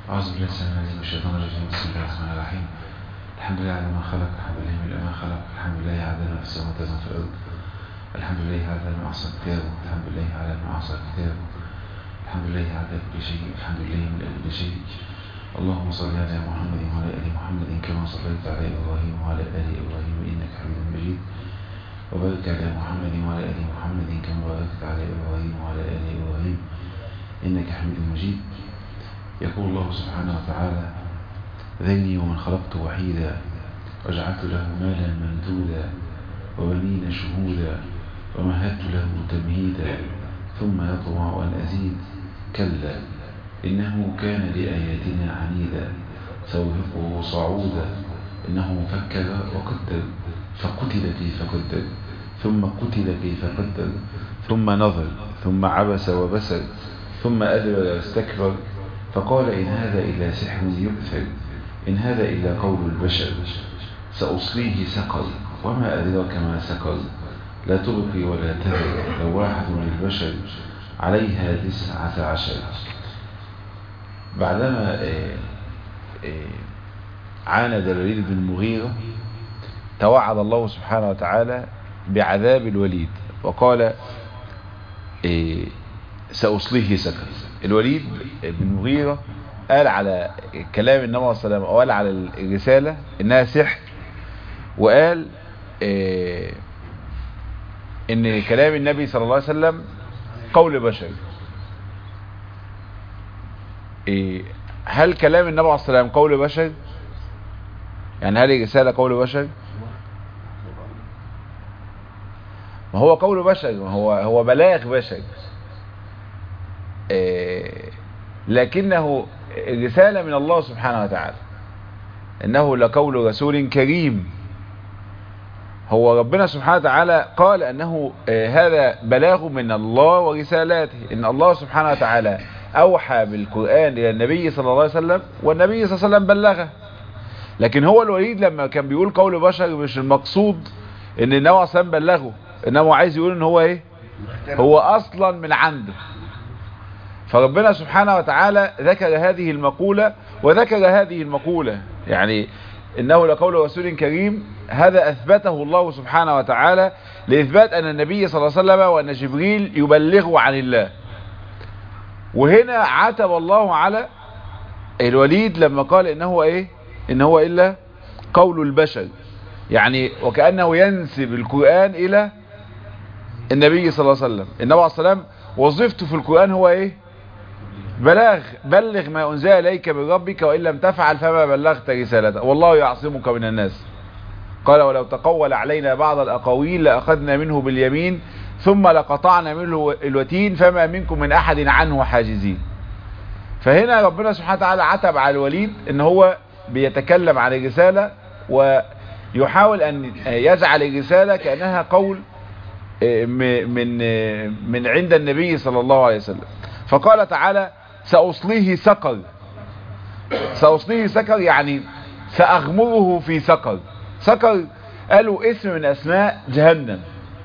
أعوذ بالله السلام عليكم من الشيطان الرجيم بسم الله الرحمن الرحيم الحمد لله على ما خلق الحمد لله من ما خلق الحمد لله على ما في السماوات وما في الأرض الحمد لله على ما أحسن كتابه الحمد لله على ما أحسن كتابه الحمد لله على كل شيء الحمد لله من كل شيء اللهم صل على محمد وعلى آل محمد كما صليت على إبراهيم وعلى آل إبراهيم إنك حميد مجيد وبارك على محمد وعلى آل محمد كما باركت على إبراهيم وعلى آل إبراهيم إنك حميد مجيد يقول الله سبحانه وتعالى ذيني ومن خلقت وحيدا وجعلت له مالا ممدودا وبنين شهودا ومهدت له تمهيدا ثم يطمع أن أزيد كلا إنه كان لآياتنا عنيدا سوهقه صعودا إنه فكر وقدر فقتل كيف قدر ثم قتل كيف قدر ثم نظر ثم عبس وبسر ثم أدبر واستكبر فقال إن هذا إلا سحر يؤثر إن هذا إلا قول البشر سأصليه سقر وما أدراك ما سقر لا تبقي ولا تذر لواحة للبشر عليها تسعة عشر بعدما عاند الوليد بن المغيرة توعد الله سبحانه وتعالى بعذاب الوليد وقال سأصليه سكر الوليد بن المغيرة قال على كلام النبي صلى الله عليه وسلم وقال على الرسالة انها سحر وقال إيه ان كلام النبي صلى الله عليه وسلم قول بشر إيه هل كلام النبي عليه الصلاة والسلام قول بشر يعني هل الرسالة قول بشر ما هو قول بشر ما هو هو بلاغ بشر إيه لكنه رسالة من الله سبحانه وتعالى انه لقول رسول كريم هو ربنا سبحانه وتعالى قال انه هذا بلاغ من الله ورسالاته ان الله سبحانه وتعالى اوحى بالقرآن الى النبي صلى الله عليه وسلم والنبي صلى الله عليه وسلم بلغه لكن هو الوليد لما كان بيقول قول بشر مش المقصود ان النبي صلى الله عليه وسلم بلغه انما عايز يقول ان هو ايه هو اصلا من عنده فربنا سبحانه وتعالى ذكر هذه المقولة وذكر هذه المقولة يعني إنه لقول رسول كريم هذا أثبته الله سبحانه وتعالى لإثبات أن النبي صلى الله عليه وسلم وأن جبريل يبلغه عن الله وهنا عتب الله على الوليد لما قال إنه إيه إن هو إلا قول البشر يعني وكأنه ينسب القرآن إلى النبي صلى الله عليه وسلم النبي عليه الصلاة والسلام وظيفته في القرآن هو إيه بلاغ بلغ ما أنزل إليك من ربك وإن لم تفعل فما بلغت رسالته والله يعصمك من الناس قال ولو تقول علينا بعض الأقاويل لأخذنا منه باليمين ثم لقطعنا منه الوتين فما منكم من أحد عنه حاجزين فهنا ربنا سبحانه وتعالى عتب على الوليد ان هو بيتكلم عن الرسالة ويحاول أن يجعل الرسالة كأنها قول من من عند النبي صلى الله عليه وسلم فقال تعالى سأصليه سقر سأصليه سقر يعني سأغمره في سقر سقر قالوا اسم من أسماء جهنم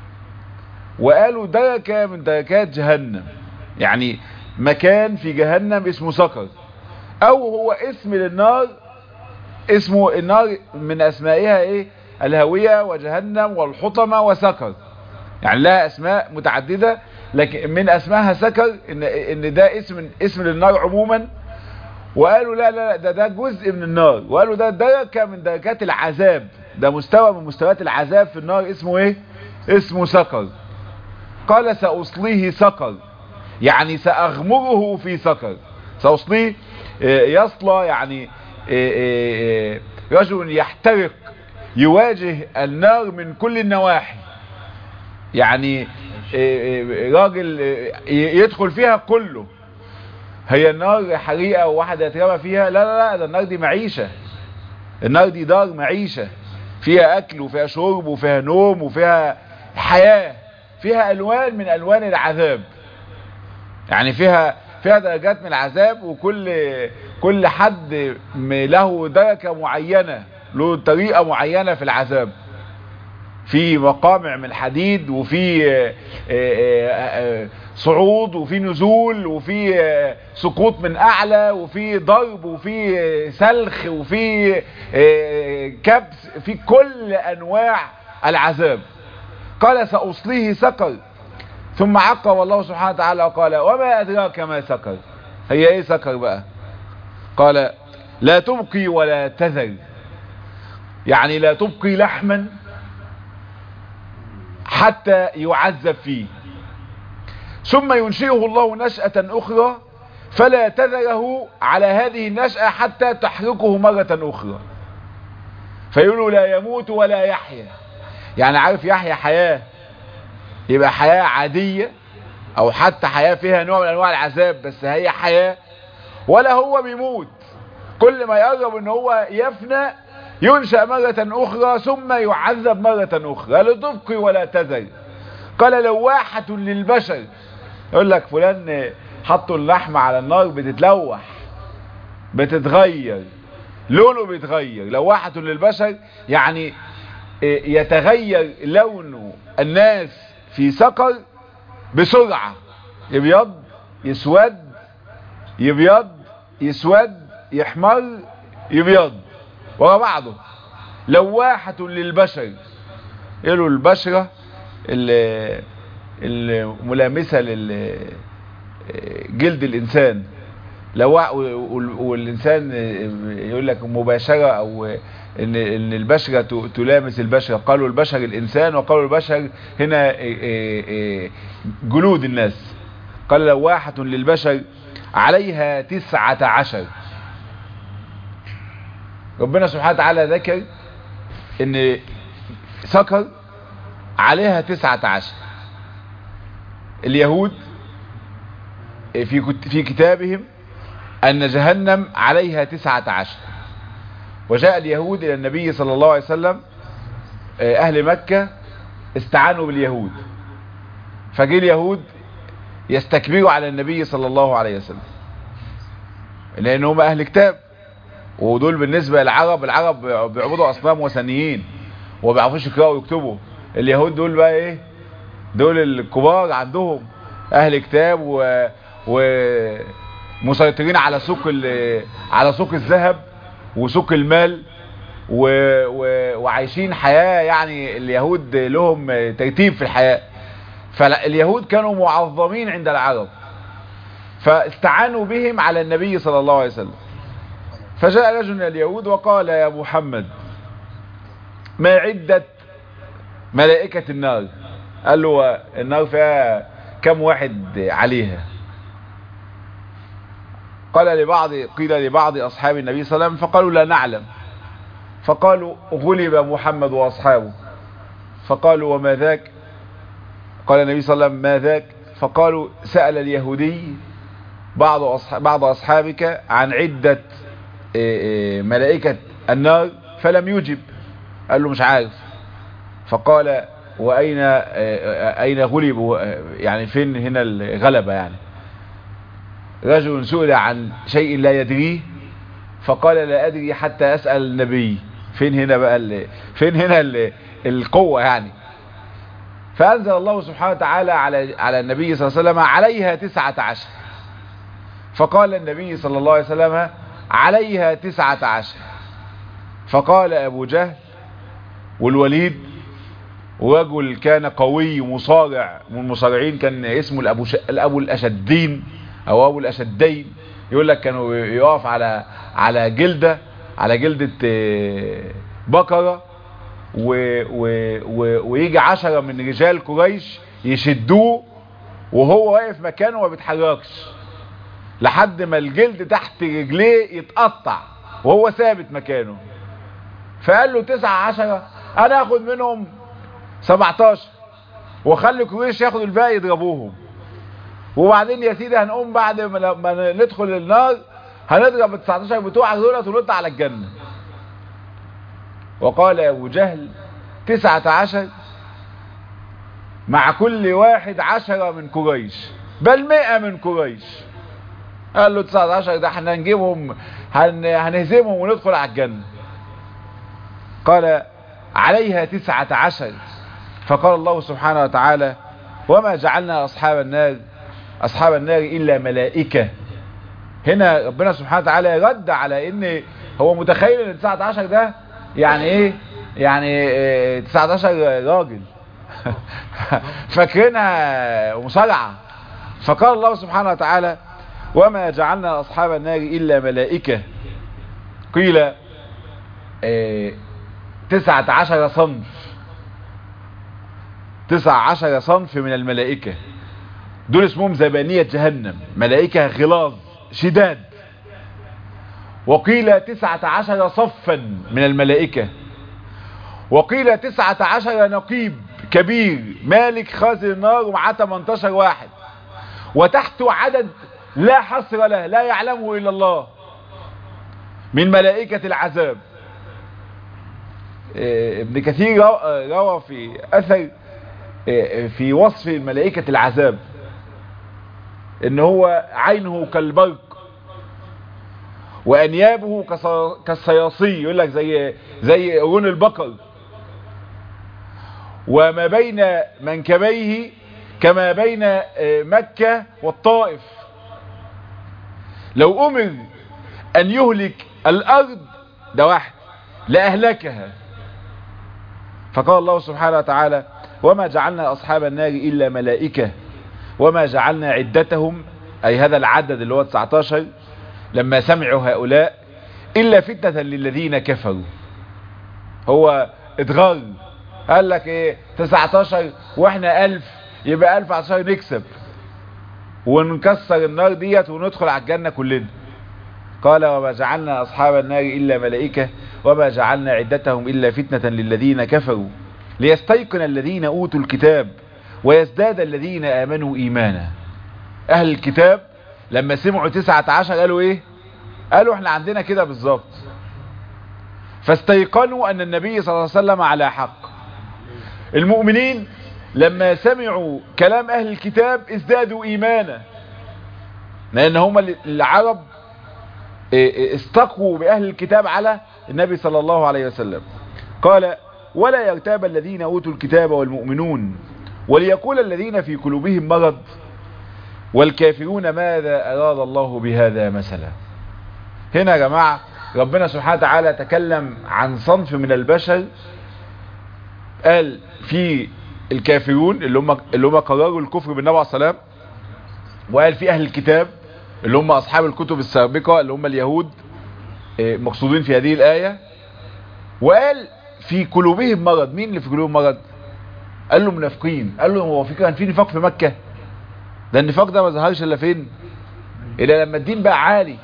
وقالوا دركة من دركات جهنم يعني مكان في جهنم اسمه سقر او هو اسم للنار اسمه النار من اسمائها ايه الهوية وجهنم والحطمة وسقر يعني لها اسماء متعددة لكن من اسمائها سكر ان, إن ده اسم اسم للنار عموما وقالوا لا لا ده ده جزء من النار وقالوا ده دركة من دركات العذاب ده مستوى من مستويات العذاب في النار اسمه ايه اسمه سكر قال سأصليه سكر يعني سأغمره في سكر سأصليه يصلى يعني رجل يحترق يواجه النار من كل النواحي يعني راجل يدخل فيها كله هي النار حريقة وواحد يترمى فيها لا لا لا ده النار دي معيشة النار دي دار معيشة فيها اكل وفيها شرب وفيها نوم وفيها حياة فيها الوان من الوان العذاب يعني فيها فيها درجات من العذاب وكل كل حد له درجة معينة له طريقة معينة في العذاب في مقامع من حديد وفي صعود وفي نزول وفي سقوط من اعلى وفي ضرب وفي سلخ وفي كبس في كل انواع العذاب قال سأصليه سقر ثم عقب الله سبحانه وتعالى وقال وما أدراك ما سقر هي ايه سقر بقى قال لا تبقي ولا تذر يعني لا تبقي لحما حتى يعذب فيه ثم ينشئه الله نشأة أخرى فلا تذره على هذه النشأة حتى تحرقه مرة أخرى فيقول لا يموت ولا يحيا يعني عارف يحيا حياة يبقى حياة عادية او حتى حياة فيها نوع من انواع العذاب بس هي حياة ولا هو بيموت كل ما يقرب ان هو يفنى ينشأ مرة اخرى ثم يعذب مرة اخرى لا تبقي ولا تذر قال لواحة للبشر يقول لك فلان حطوا اللحمة على النار بتتلوح بتتغير لونه بيتغير لواحة للبشر يعني يتغير لون الناس في سقر بسرعة يبيض يسود يبيض يسود يحمر يبيض ورا بعضه لواحة للبشر يقولوا البشرة الملامسة لجلد الإنسان لو والإنسان يقول لك مباشرة أو إن, إن البشرة تلامس البشرة قالوا البشر الإنسان وقالوا البشر هنا جلود الناس قال لواحة للبشر عليها تسعة عشر ربنا سبحانه وتعالى ذكر ان سكر عليها تسعة عشر اليهود في في كتابهم أن جهنم عليها تسعة عشر وجاء اليهود إلى النبي صلى الله عليه وسلم أهل مكة استعانوا باليهود فجي اليهود يستكبروا على النبي صلى الله عليه وسلم لأن هم أهل كتاب ودول بالنسبة للعرب العرب بيعبدوا أصنام وثنيين وما بيعرفوش يقرأوا ويكتبوا اليهود دول بقى إيه دول الكبار عندهم أهل كتاب و, و... مسيطرين على سوق على سوق الذهب وسوق المال و... و... وعايشين حياة يعني اليهود لهم ترتيب في الحياة فاليهود كانوا معظمين عند العرب فاستعانوا بهم على النبي صلى الله عليه وسلم فجاء رجل من اليهود وقال يا محمد ما عدة ملائكة النار قال له النار فيها كم واحد عليها قال لبعض قيل لبعض أصحاب النبي صلى الله عليه وسلم فقالوا لا نعلم فقالوا غلب محمد وأصحابه فقالوا وما ذاك قال النبي صلى الله عليه وسلم ما ذاك فقالوا سأل اليهودي بعض أصحاب بعض أصحابك عن عدة ملائكة النار فلم يجب قال له مش عارف فقال وأين أين غلبوا يعني فين هنا الغلبة يعني رجل سئل عن شيء لا يدريه فقال لا أدري حتى أسأل النبي فين هنا بقى ال... فين هنا ال... القوة يعني فأنزل الله سبحانه وتعالى على على النبي صلى الله عليه وسلم عليها تسعة عشر فقال النبي صلى الله عليه وسلم عليها تسعة عشر فقال أبو جهل والوليد رجل كان قوي مصارع من المصارعين كان اسمه الأبو, ش... الأبو الأشدين او ابو الاشدين يقول لك كانوا يقف على على جلده على جلده بقره و و و ويجي عشرة من رجال قريش يشدوه وهو واقف مكانه وما بيتحركش لحد ما الجلد تحت رجليه يتقطع وهو ثابت مكانه فقال له تسعة عشرة انا اخد منهم 17 واخلي قريش ياخدوا الباقي يضربوهم وبعدين يا سيدي هنقوم بعد ما ندخل النار هنضرب ال 19 بتوعك دولت ونطلع على الجنة وقال ابو جهل تسعة عشر مع كل واحد عشرة من قريش بل مئة من قريش قال له تسعة عشر ده احنا هنجيبهم هن هنهزمهم وندخل على الجنة قال عليها تسعة عشر فقال الله سبحانه وتعالى وما جعلنا أصحاب النار أصحاب النار إلا ملائكة هنا ربنا سبحانه وتعالى رد على ان هو متخيل ان 19 ده يعني ايه يعني 19 راجل فاكرينها مصارعة فقال الله سبحانه وتعالى وما جعلنا أصحاب النار إلا ملائكة قيل اه تسعة عشر صنف تسعة عشر صنف من الملائكة دول اسمهم زبانية جهنم ملائكة غلاظ شداد وقيل تسعة عشر صفا من الملائكة وقيل تسعة عشر نقيب كبير مالك خازن النار ومعاه 18 واحد وتحته عدد لا حصر له لا يعلمه إلا الله من ملائكة العذاب ابن كثير روى في أثر في وصف ملائكة العذاب ان هو عينه كالبرق وانيابه كالصياصي يقول لك زي زي قرون البقر وما بين منكبيه كما بين مكة والطائف لو امر ان يهلك الارض ده واحد لاهلكها فقال الله سبحانه وتعالى وما جعلنا اصحاب النار الا ملائكه وما جعلنا عدتهم أي هذا العدد اللي هو 19 لما سمعوا هؤلاء إلا فتنة للذين كفروا هو اتغر قال لك ايه 19 واحنا 1000 يبقى 1000 عشان نكسب ونكسر النار ديت وندخل على الجنة كلنا قال وما جعلنا أصحاب النار إلا ملائكة وما جعلنا عدتهم إلا فتنة للذين كفروا ليستيقن الذين أوتوا الكتاب ويزداد الذين آمنوا إيمانا أهل الكتاب لما سمعوا تسعة عشر قالوا إيه قالوا احنا عندنا كده بالظبط فاستيقنوا أن النبي صلى الله عليه وسلم على حق المؤمنين لما سمعوا كلام أهل الكتاب ازدادوا إيمانا لأن هم العرب استقوا بأهل الكتاب على النبي صلى الله عليه وسلم قال ولا يغتاب الذين أوتوا الكتاب والمؤمنون وليقول الذين في قلوبهم مرض والكافرون ماذا أراد الله بهذا مثلا هنا يا جماعة ربنا سبحانه وتعالى تكلم عن صنف من البشر قال في الكافرون اللي هم اللي هم قرروا الكفر بالنبي عليه السلام وقال في اهل الكتاب اللي هم اصحاب الكتب السابقة اللي هم اليهود مقصودين في هذه الآية وقال في قلوبهم مرض مين اللي في قلوبهم مرض قال له منافقين قال له هو في كان في نفاق في مكة ده النفاق ده ما ظهرش الا فين الا لما الدين بقى عالي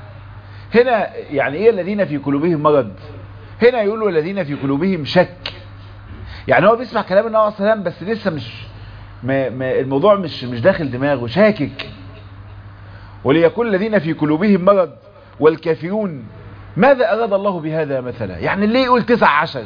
هنا يعني ايه الذين في قلوبهم مرض هنا يقولوا الذين في قلوبهم شك يعني هو بيسمع كلام النبي عليه السلام بس لسه مش ما ما الموضوع مش مش داخل دماغه شاكك وليكون الذين في قلوبهم مرض والكافرون ماذا أراد الله بهذا مثلا يعني ليه يقول تسع عشر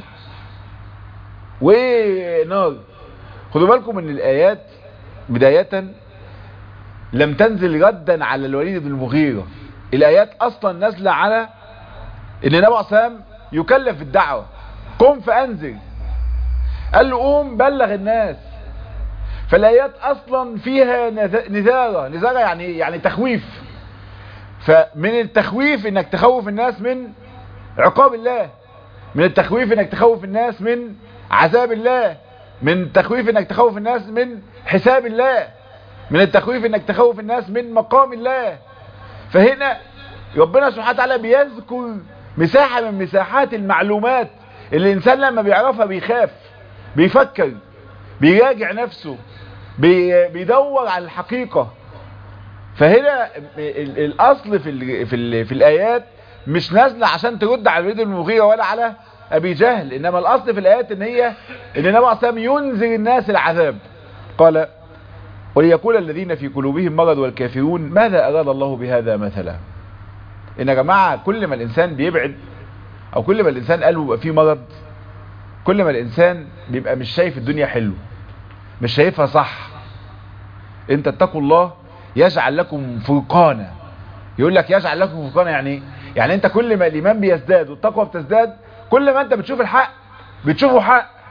وايه نار خدوا بالكم ان الآيات بداية لم تنزل ردا على الوليد بن المغيرة الآيات أصلا نازلة على ان النبي عليه السلام يكلف الدعوة قم فأنزل قال له قوم بلغ الناس فالآيات أصلا فيها نذارة نذارة يعني يعني تخويف فمن التخويف انك تخوف الناس من عقاب الله من التخويف انك تخوف الناس من عذاب الله من التخويف انك تخوف الناس من حساب الله من التخويف انك تخوف الناس من مقام الله فهنا ربنا سبحانه وتعالى بيذكر مساحة من مساحات المعلومات اللي الانسان لما بيعرفها بيخاف بيفكر بيراجع نفسه بي بيدور على الحقيقة فهنا الاصل في ال في ال في الايات مش نازله عشان ترد على الوليد المغيرة ولا على ابي جهل انما الاصل في الايات ان هي ان النبي عليه الصلاه ينذر الناس العذاب قال وليقول الذين في قلوبهم مرض والكافرون ماذا اراد الله بهذا مثلا ان يا جماعه كل ما الانسان بيبعد او كل ما الانسان قلبه بيبقى فيه مرض كل ما الانسان بيبقى مش شايف الدنيا حلو مش شايفها صح انت اتقوا الله يجعل لكم فرقانا يقول لك يجعل لكم فرقانا يعني ايه يعني انت كل ما الايمان بيزداد والتقوى بتزداد كل ما انت بتشوف الحق بتشوفه حق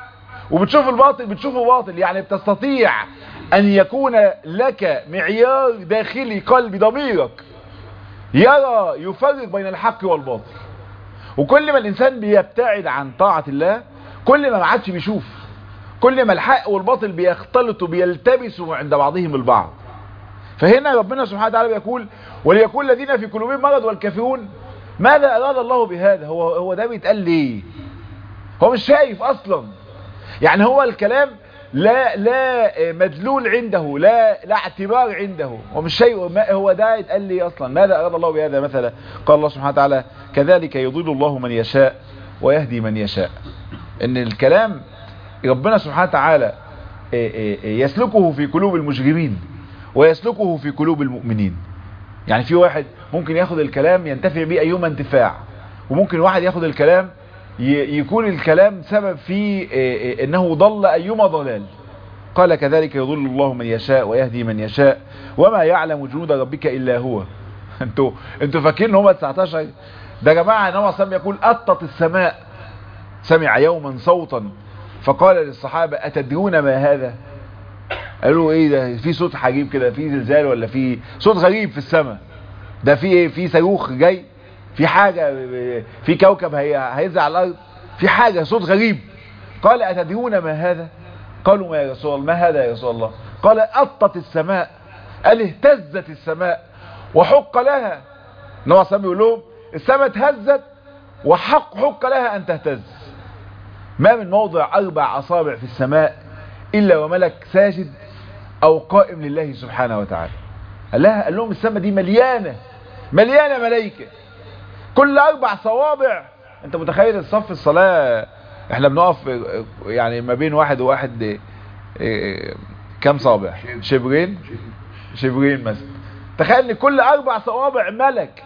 وبتشوف الباطل بتشوفه باطل يعني بتستطيع ان يكون لك معيار داخلي قلبي ضميرك يرى يفرق بين الحق والباطل وكل ما الانسان بيبتعد عن طاعة الله كل ما ما عادش بيشوف كل ما الحق والباطل بيختلطوا بيلتبسوا عند بعضهم البعض فهنا ربنا سبحانه وتعالى بيقول وليكون الذين في قلوبهم مرض والكافرون ماذا اراد الله بهذا هو هو ده بيتقال ليه هو مش شايف اصلا يعني هو الكلام لا لا مدلول عنده لا لا اعتبار عنده هو مش شيء ما هو ده يتقال لي اصلا ماذا اراد الله بهذا مثلا قال الله سبحانه وتعالى كذلك يضل الله من يشاء ويهدي من يشاء ان الكلام ربنا سبحانه وتعالى يسلكه في قلوب المجرمين ويسلكه في قلوب المؤمنين يعني في واحد ممكن ياخد الكلام ينتفع به ايما انتفاع وممكن واحد ياخد الكلام يكون الكلام سبب في انه ضل ايما ضلال قال كذلك يضل الله من يشاء ويهدي من يشاء وما يعلم جنود ربك الا هو انتوا انتوا فاكرين ان هم 19 ده يا جماعه ان هو اصلا يقول اطت السماء سمع يوما صوتا فقال للصحابه اتدرون ما هذا قالوا ايه ده في صوت عجيب كده في زلزال ولا في صوت غريب في السماء ده في ايه في صاروخ جاي في حاجة في كوكب هي هينزل على الارض في حاجة صوت غريب قال اتدرون ما هذا قالوا ما يا رسول الله ما هذا يا رسول الله قال اطت السماء قال اهتزت السماء وحق لها نوع صلى بيقول لهم السماء اتهزت وحق حق لها ان تهتز ما من موضع اربع اصابع في السماء الا وملك ساجد او قائم لله سبحانه وتعالى قال لها قال لهم السماء دي مليانة مليانة ملايكة كل اربع صوابع انت متخيل الصف الصلاة احنا بنقف يعني ما بين واحد وواحد كم صابع شبرين شبرين مثلا تخيل ان كل اربع صوابع ملك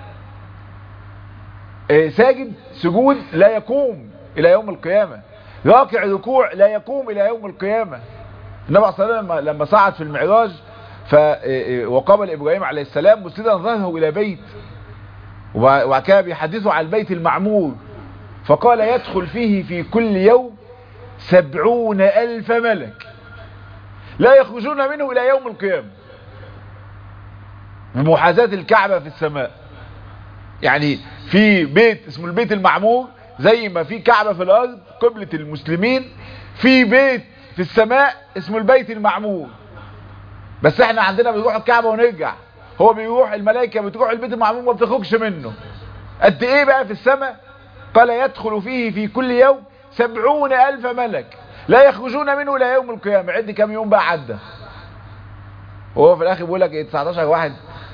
ساجد سجود لا يقوم الى يوم القيامة راكع ركوع لا يقوم الى يوم القيامة النبي صلى الله عليه وسلم لما صعد في المعراج ف وقابل ابراهيم عليه السلام مسندا ظهره الى بيت وبعد كده بيحدثوا على البيت المعمور فقال يدخل فيه في كل يوم سبعون الف ملك لا يخرجون منه الى يوم القيامة بمحاذاة الكعبة في السماء يعني في بيت اسمه البيت المعمور زي ما في كعبة في الارض قبلة المسلمين في بيت في السماء اسمه البيت المعمور بس احنا عندنا بنروح الكعبة ونرجع هو بيروح الملائكة بتروح البيت المعمور ما بتخرجش منه قد ايه بقى في السماء قال يدخل فيه في كل يوم سبعون الف ملك لا يخرجون منه الى يوم القيامة عد كام يوم بقى عدى وهو في الاخر بيقول لك ايه 19 واحد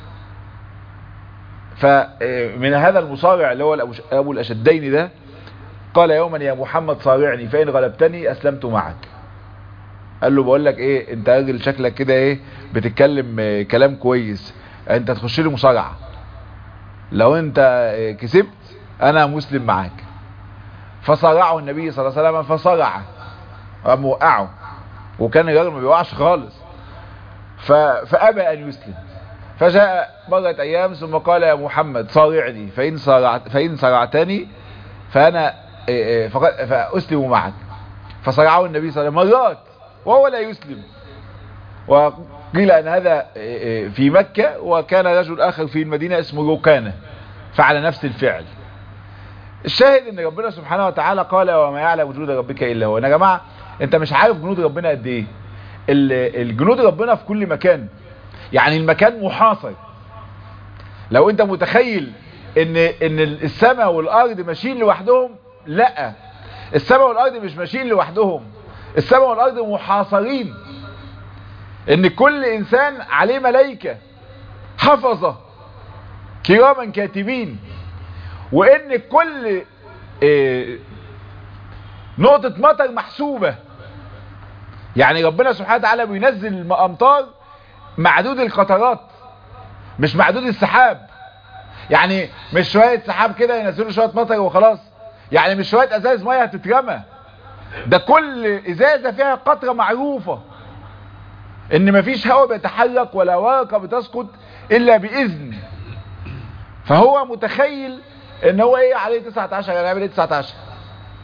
فمن هذا المصارع اللي هو ابو الاشدين ده قال يوما يا محمد صارعني فإن غلبتني أسلمت معك قال له بقول لك ايه انت راجل شكلك كده ايه بتتكلم اه كلام كويس انت تخش لي مصارعة لو انت اه كسبت انا مسلم معاك فصارعه النبي صلى الله عليه وسلم فصارعه قام وقعه وكان الراجل ما بيوقعش خالص فابى ان يسلم فجاء مرت ايام ثم قال يا محمد صارعني فان صارعت فان صارعتني فانا فأسلم معك فصرعه النبي صلى الله عليه وسلم مرات وهو لا يسلم وقيل أن هذا في مكة وكان رجل آخر في المدينة اسمه روكانة فعل نفس الفعل الشاهد ان ربنا سبحانه وتعالى قال وما يعلم جنود ربك الا هو يا جماعه انت مش عارف جنود ربنا قد ايه الجنود ربنا في كل مكان يعني المكان محاصر لو انت متخيل ان ان السماء والارض ماشيين لوحدهم لا السماء والارض مش ماشيين لوحدهم السماء والارض محاصرين ان كل انسان عليه ملائكة حفظة كراما كاتبين وان كل اه نقطة مطر محسوبة يعني ربنا سبحانه وتعالى بينزل الامطار معدود القطرات مش معدود السحاب يعني مش شوية سحاب كده ينزلوا شوية مطر وخلاص يعني مش شوية ازاز مية هتترمى ده كل ازازة فيها قطرة معروفة ان مفيش هواء بيتحرك ولا ورقة بتسقط الا باذن فهو متخيل ان هو ايه عليه 19 يعني يعمل ايه 19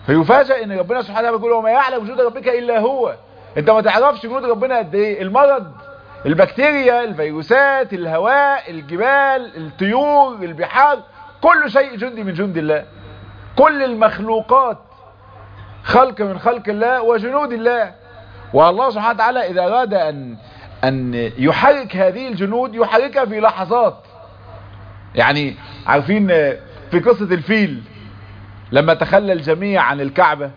فيفاجئ ان ربنا سبحانه وتعالى بيقول وما يعلم جنود ربك الا هو انت ما تعرفش جنود ربنا قد ايه المرض البكتيريا الفيروسات الهواء الجبال الطيور البحار كل شيء جندي من جند الله كل المخلوقات خلق من خلق الله وجنود الله والله سبحانه وتعالى إذا أراد أن, أن يحرك هذه الجنود يحركها في لحظات يعني عارفين في قصة الفيل لما تخلى الجميع عن الكعبة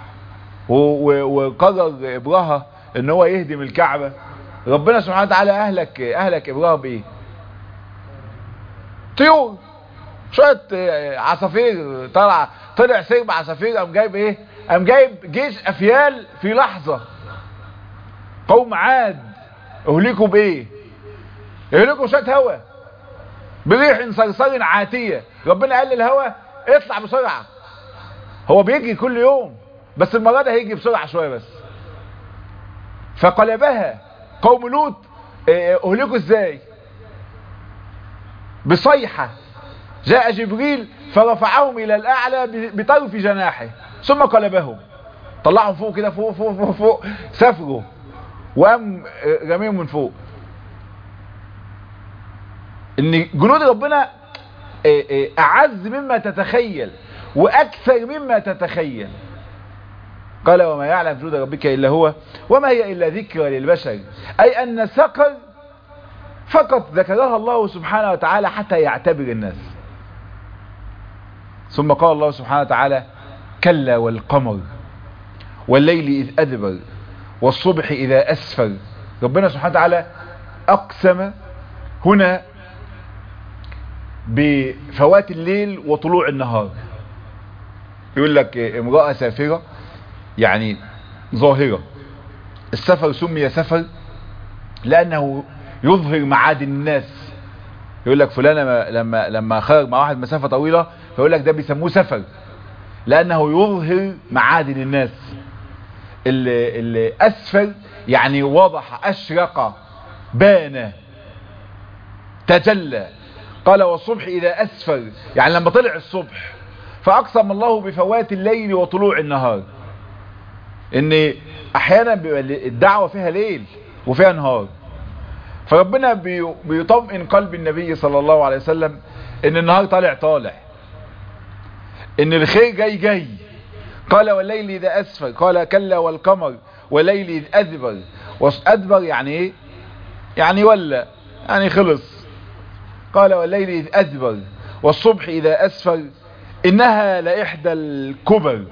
وقرر إبراهة ان هو يهدم الكعبة ربنا سبحانه وتعالى أهلك, أهلك إبراهة بإيه طيور شوية عصافير طلع طلع سرب عصافير قام جايب ايه قام جايب جيش افيال في لحظة قوم عاد اهلكوا بايه اهلكوا شوية هوا بريح صرصر عاتية ربنا قال للهوا اطلع بسرعة هو بيجري كل يوم بس المرة ده هيجي بسرعة شوية بس فقلبها قوم لوط اهلكوا ازاي بصيحة جاء جبريل فرفعهم الى الاعلى بطرف جناحه ثم قلبهم طلعهم فوق كده فوق فوق فوق فوق سافروا وقام رميهم من فوق ان جنود ربنا اعز مما تتخيل واكثر مما تتخيل قال وما يعلم جنود ربك الا هو وما هي الا ذكرى للبشر اي ان سقر فقط ذكرها الله سبحانه وتعالى حتى يعتبر الناس ثم قال الله سبحانه وتعالى كلا والقمر والليل إذ أدبر والصبح إذا أسفر ربنا سبحانه وتعالى أقسم هنا بفوات الليل وطلوع النهار يقول لك امرأة سافرة يعني ظاهرة السفر سمي سفر لأنه يظهر معادن الناس يقول لك فلانة لما لما خرج مع واحد مسافة طويلة فيقول لك ده بيسموه سفر لأنه يظهر معادن الناس اللي, اللي أسفل يعني وضح أشرق بان تجلى قال والصبح إذا أسفر يعني لما طلع الصبح فأقسم الله بفوات الليل وطلوع النهار ان احيانا بيبقى الدعوة فيها ليل وفيها نهار فربنا بيطمئن قلب النبي صلى الله عليه وسلم ان النهار طالع طالع ان الخير جاي جاي قال والليل اذا اسفر قال كلا والقمر والليل اذ ادبر وادبر يعني ايه يعني ولا يعني خلص قال والليل اذ ادبر والصبح اذا اسفر انها لاحدى الكبر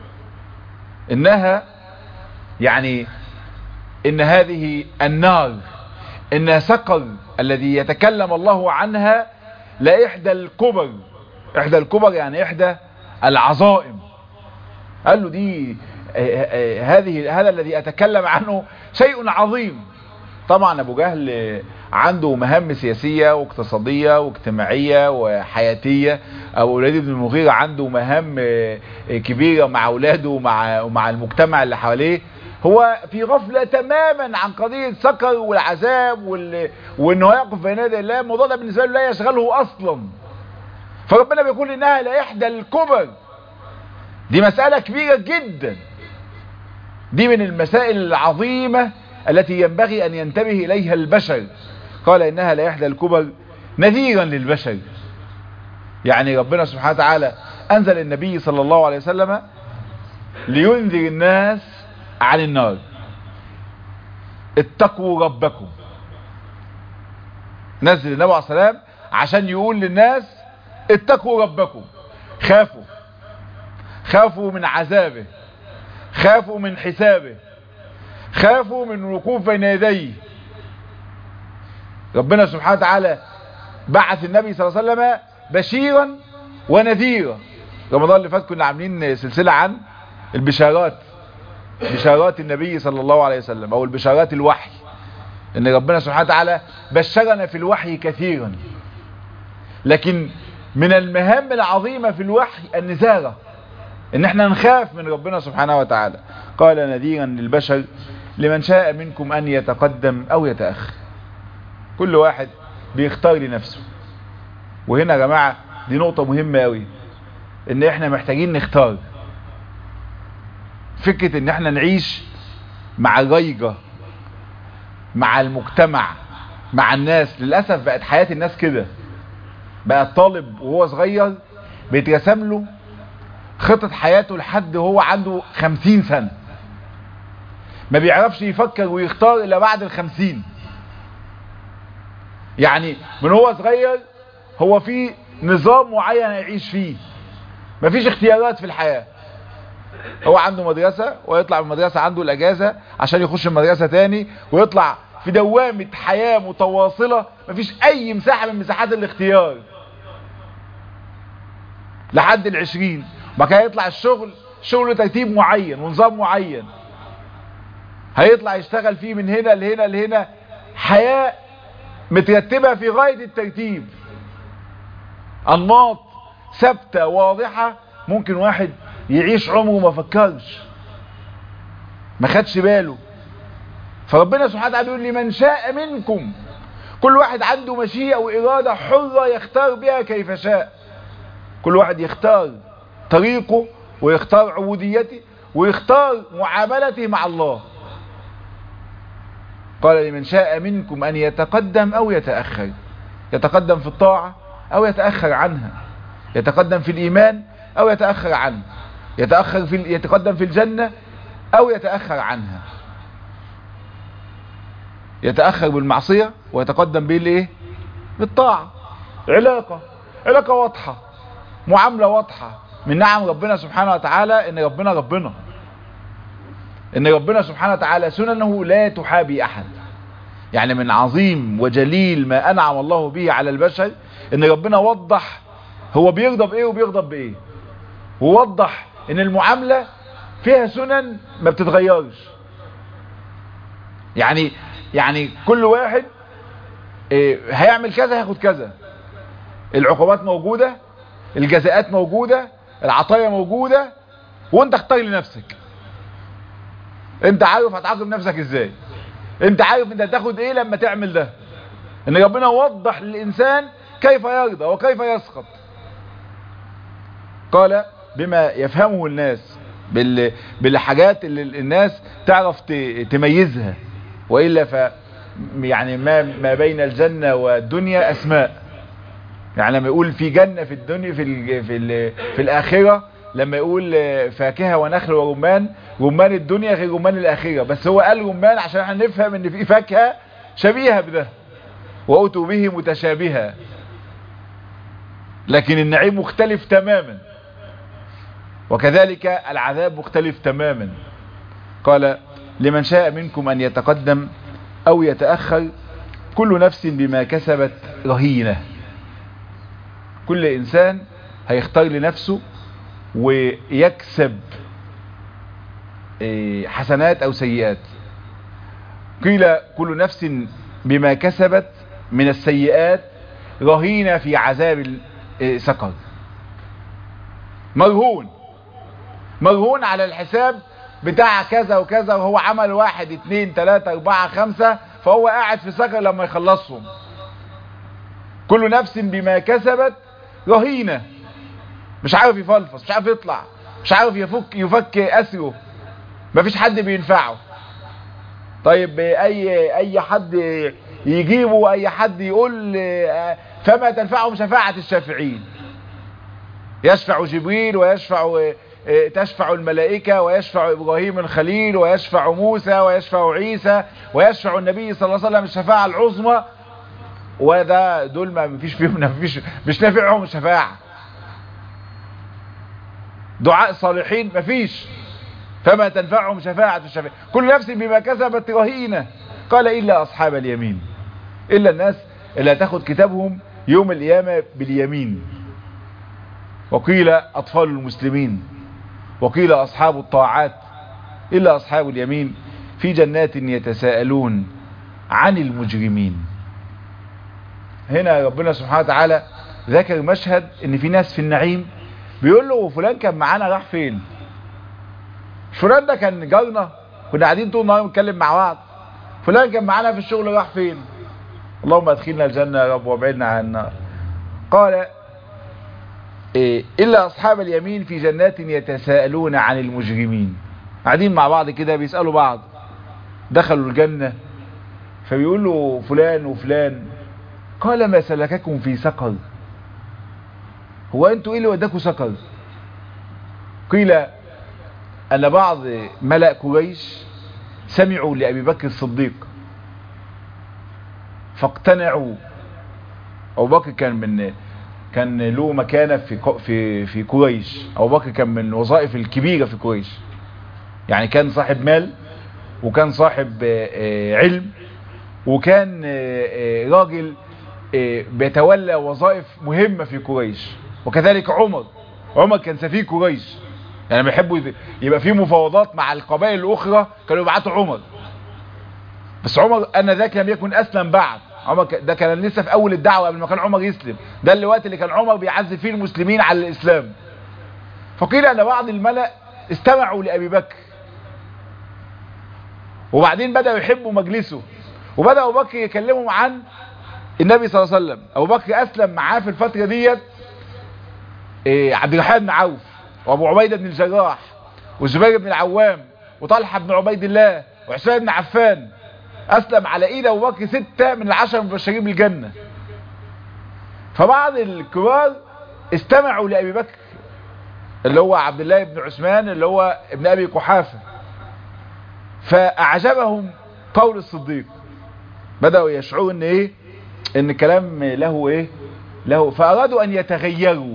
انها يعني ان هذه النار ان سقر الذي يتكلم الله عنها لاحدى الكبر احدى الكبر يعني احدى العظائم قال له دي هذه هذا الذي اتكلم عنه شيء عظيم طبعا ابو جهل عنده مهام سياسية واقتصادية واجتماعية وحياتية ابو وليد بن المغيرة عنده مهام كبيرة مع اولاده ومع, ومع المجتمع اللي حواليه هو في غفلة تماما عن قضية سكر والعذاب وال... وانه يقف بين يدي الله الموضوع ده بالنسبة له لا يشغله اصلا فربنا بيقول انها لاحدى الكبر دي مسألة كبيرة جدا دي من المسائل العظيمة التي ينبغي ان ينتبه اليها البشر قال انها لاحدى الكبر نذيرا للبشر يعني ربنا سبحانه وتعالى انزل النبي صلى الله عليه وسلم لينذر الناس عن النار اتقوا ربكم نزل النبي عليه السلام عشان يقول للناس اتقوا ربكم خافوا خافوا من عذابه خافوا من حسابه خافوا من الوقوف بين يديه ربنا سبحانه وتعالى بعث النبي صلى الله عليه وسلم بشيرا ونذيرا رمضان اللي فات كنا عاملين سلسلة عن البشارات بشارات النبي صلى الله عليه وسلم او البشارات الوحي ان ربنا سبحانه وتعالى بشرنا في الوحي كثيرا لكن من المهام العظيمة في الوحي النزارة ان احنا نخاف من ربنا سبحانه وتعالى قال نذيرا للبشر لمن شاء منكم ان يتقدم او يتأخر كل واحد بيختار لنفسه وهنا يا جماعة دي نقطة مهمة قوي ان احنا محتاجين نختار فكرة ان احنا نعيش مع الريجة مع المجتمع مع الناس للأسف بقت حياة الناس كده بقى الطالب وهو صغير بيترسم له خطة حياته لحد وهو عنده خمسين سنة ما بيعرفش يفكر ويختار الا بعد الخمسين يعني من هو صغير هو في نظام معين يعيش فيه مفيش اختيارات في الحياة هو عنده مدرسة ويطلع من المدرسة عنده الاجازة عشان يخش المدرسة تاني ويطلع في دوامة حياة متواصلة مفيش اي مساحة من مساحات الاختيار لحد العشرين بعد كده يطلع الشغل شغله ترتيب معين ونظام معين هيطلع يشتغل فيه من هنا لهنا لهنا حياة مترتبة في غاية الترتيب انماط ثابتة واضحة ممكن واحد يعيش عمره ما فكرش ما خدش باله فربنا سبحانه وتعالى بيقول لمن شاء منكم كل واحد عنده مشيئة وإرادة حرة يختار بها كيف شاء كل واحد يختار طريقه ويختار عبوديته ويختار معاملته مع الله قال لمن شاء منكم أن يتقدم أو يتأخر يتقدم في الطاعة أو يتأخر عنها يتقدم في الإيمان أو يتأخر عنه يتأخر في يتقدم في الجنة أو يتأخر عنها يتأخر بالمعصية ويتقدم بالايه بالطاعة علاقة علاقة واضحة معاملة واضحة من نعم ربنا سبحانه وتعالى ان ربنا ربنا ان ربنا سبحانه وتعالى سننه لا تحابي احد يعني من عظيم وجليل ما انعم الله به على البشر ان ربنا وضح هو بيغضب بايه وبيغضب بايه ووضح ان المعاملة فيها سنن ما بتتغيرش يعني يعني كل واحد إيه هيعمل كذا هياخد كذا العقوبات موجودة الجزاءات موجودة العطايا موجودة وانت اختار لنفسك انت عارف هتعاقب نفسك ازاي انت عارف انت هتاخد ايه لما تعمل ده ان ربنا وضح للانسان كيف يرضى وكيف يسخط قال بما يفهمه الناس بال... بالحاجات اللي الناس تعرف ت... تميزها وإلا ف يعني ما ما بين الجنة والدنيا أسماء يعني لما يقول في جنة في الدنيا في ال... في ال... في الآخرة لما يقول فاكهة ونخل ورمان رمان الدنيا غير رمان الآخرة بس هو قال رمان عشان احنا نفهم ان في فاكهة شبيهة بده وأتوا به متشابهة لكن النعيم مختلف تماما وكذلك العذاب مختلف تماما قال لمن شاء منكم أن يتقدم أو يتأخر كل نفس بما كسبت رهينة كل إنسان هيختار لنفسه ويكسب حسنات أو سيئات قيل كل نفس بما كسبت من السيئات رهينة في عذاب سقر مرهون مرهون على الحساب بتاع كذا وكذا وهو عمل واحد اتنين تلاتة اربعة خمسة فهو قاعد في سكر لما يخلصهم كل نفس بما كسبت رهينة مش عارف يفلفص مش عارف يطلع مش عارف يفك يفك اسره مفيش حد بينفعه طيب اي اي حد يجيبه اي حد يقول فما تنفعهم شفاعة الشافعين يشفع جبريل ويشفع تشفع الملائكة ويشفع إبراهيم الخليل ويشفع موسى ويشفع عيسى ويشفع النبي صلى الله عليه وسلم الشفاعة العظمى وده دول ما فيش فيهم مفيش مش نافعهم شفاعة دعاء صالحين مفيش فما تنفعهم شفاعة الشفاعة كل نفس بما كسبت رهينة قال إلا أصحاب اليمين إلا الناس اللي هتاخد كتابهم يوم القيامة باليمين وقيل أطفال المسلمين وقيل أصحاب الطاعات إلا أصحاب اليمين في جنات يتساءلون عن المجرمين هنا ربنا سبحانه وتعالى ذكر مشهد ان في ناس في النعيم بيقول له فلان كان معانا راح فين فلان ده كان جارنا كنا قاعدين طول النهار نتكلم مع بعض فلان كان معانا في الشغل راح فين اللهم ادخلنا الجنة يا رب وابعدنا عن النار قال إيه إلا أصحاب اليمين في جنات يتساءلون عن المجرمين قاعدين مع بعض كده بيسألوا بعض دخلوا الجنة فبيقول له فلان وفلان قال ما سلككم في سقر هو انتوا ايه اللي وداكوا سقر قيل ان بعض ملأ قريش سمعوا لأبي بكر الصديق فاقتنعوا أبو بكر كان من كان له مكانة في في في قريش أبو بكر كان من الوظائف الكبيرة في قريش يعني كان صاحب مال وكان صاحب علم وكان راجل بيتولى وظائف مهمة في قريش وكذلك عمر عمر كان سفير قريش يعني بيحبوا يبقى في مفاوضات مع القبائل الاخرى كانوا يبعتوا عمر بس عمر انا ذاك لم يكن اسلم بعد عمر ده كان لسه في اول الدعوه قبل ما كان عمر يسلم ده الوقت اللي كان عمر بيعزي فيه المسلمين على الاسلام فقيل ان بعض الملأ استمعوا لابي بكر وبعدين بدأوا يحبوا مجلسه وبدأ ابو بكر يكلمهم عن النبي صلى الله عليه وسلم ابو بكر اسلم معاه في الفتره ديت إيه عبد الرحمن بن عوف وابو عبيدة بن الجراح والزبير بن العوام وطلحة بن عبيد الله وحسين بن عفان اسلم على ايد ابو بكر ستة من العشر المبشرين بالجنة فبعض الكبار استمعوا لابي بكر اللي هو عبد الله بن عثمان اللي هو ابن ابي قحافة فاعجبهم قول الصديق بدأوا يشعروا ان ايه ان كلام له ايه له فارادوا ان يتغيروا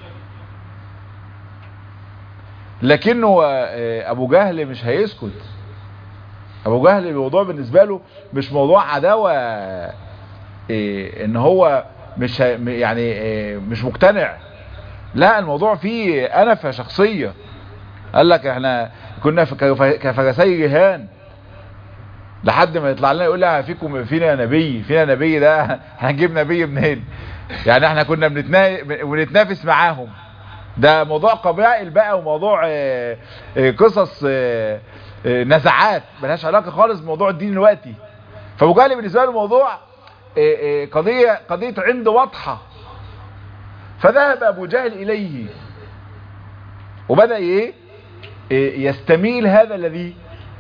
لكنه ابو جهل مش هيسكت ابو جهل الموضوع بالنسبة له مش موضوع عداوة إيه ان هو مش يعني إيه مش مقتنع لا الموضوع فيه انفة شخصية قال لك احنا كنا كفرسي رهان لحد ما يطلع لنا يقول لها فيكم فينا نبي فينا نبي ده هنجيب نبي منين يعني احنا كنا بنتنافس معاهم ده موضوع قبائل بقى وموضوع اه اه قصص اه نزعات ملهاش علاقه خالص بموضوع الدين دلوقتي فابو جهل بالنسبه له موضوع قضيه قضيه عنده واضحه فذهب ابو جهل اليه وبدا ايه يستميل هذا الذي